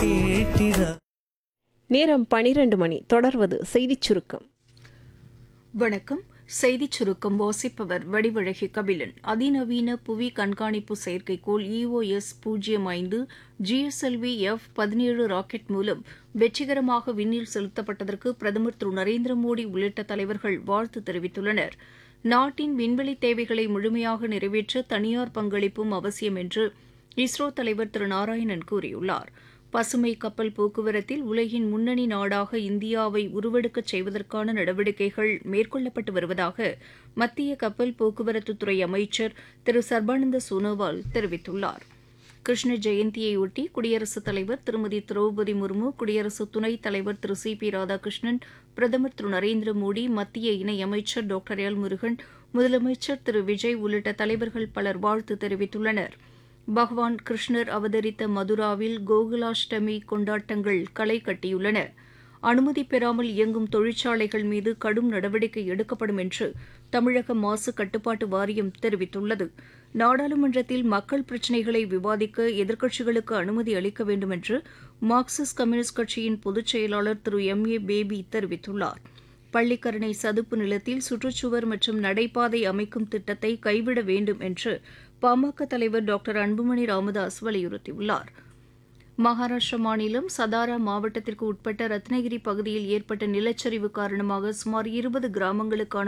கேட்டிட நேரம் பனிரெண்டு மணி தொடர்வது செய்திச் சுருக்கம் வணக்கம் செய்திச் சுருக்கம் வாசிப்பவர் வடிவழகி கபிலன் அதிநவீன புவி கண்காணிப்பு செயற்கைக்கோள் இஓஎஸ் பூஜ்ஜியம் ஐந்து ஜிஎஸ்எல்வி எஃப் பதினேழு ராக்கெட் மூலம் வெற்றிகரமாக விண்ணில் செலுத்தப்பட்டதற்கு பிரதமர் திரு நரேந்திர மோடி உள்ளிட்ட தலைவர்கள் வாழ்த்து தெரிவித்துள்ளனர் நாட்டின் விண்வெளி தேவைகளை முழுமையாக நிறைவேற்ற தனியார் பங்களிப்பும் அவசியம் என்று இஸ்ரோ தலைவர் திரு நாராயணன் கூறியுள்ளார் பசுமை கப்பல் போக்குவரத்தில் உலகின் முன்னணி நாடாக இந்தியாவை உருவெடுக்கச் செய்வதற்கான நடவடிக்கைகள் மேற்கொள்ளப்பட்டு வருவதாக மத்திய கப்பல் போக்குவரத்துத்துறை அமைச்சர் திரு சர்பானந்த சோனோவால் தெரிவித்துள்ளார் கிருஷ்ண ஜெயந்தியையொட்டி குடியரசுத் தலைவர் திருமதி திரௌபதி முர்மு குடியரசு துணைத் தலைவர் திரு சி பி ராதாகிருஷ்ணன் பிரதமர் திரு நரேந்திர மோடி மத்திய இணையமைச்சர் டாக்டர் எல் முருகன் முதலமைச்சர் திரு விஜய் உள்ளிட்ட தலைவர்கள் பலர் வாழ்த்து தெரிவித்துள்ளனர் பகவான் கிருஷ்ணர் அவதரித்த மதுராவில் கோகுலாஷ்டமி கொண்டாட்டங்கள் களை கட்டியுள்ளன அனுமதி பெறாமல் இயங்கும் தொழிற்சாலைகள் மீது கடும் நடவடிக்கை எடுக்கப்படும் என்று தமிழக மாசு கட்டுப்பாட்டு வாரியம் தெரிவித்துள்ளது நாடாளுமன்றத்தில் மக்கள் பிரச்சினைகளை விவாதிக்க எதிர்க்கட்சிகளுக்கு அனுமதி அளிக்க வேண்டும் என்று மார்க்சிஸ்ட் கம்யூனிஸ்ட் கட்சியின் பொதுச் செயலாளர் திரு எம் ஏ பேபி தெரிவித்துள்ளார் பள்ளிக்கரணை சதுப்பு நிலத்தில் சுற்றுச்சுவர் மற்றும் நடைபாதை அமைக்கும் திட்டத்தை கைவிட வேண்டும் என்று பாமக தலைவர் டாக்டர் அன்புமணி ராமதாஸ் வலியுறுத்தியுள்ளார் மகாராஷ்டிரா மாநிலம் சதாரா மாவட்டத்திற்கு உட்பட்ட ரத்னகிரி பகுதியில் ஏற்பட்ட நிலச்சரிவு காரணமாக சுமார் இருபது கிராமங்களுக்கான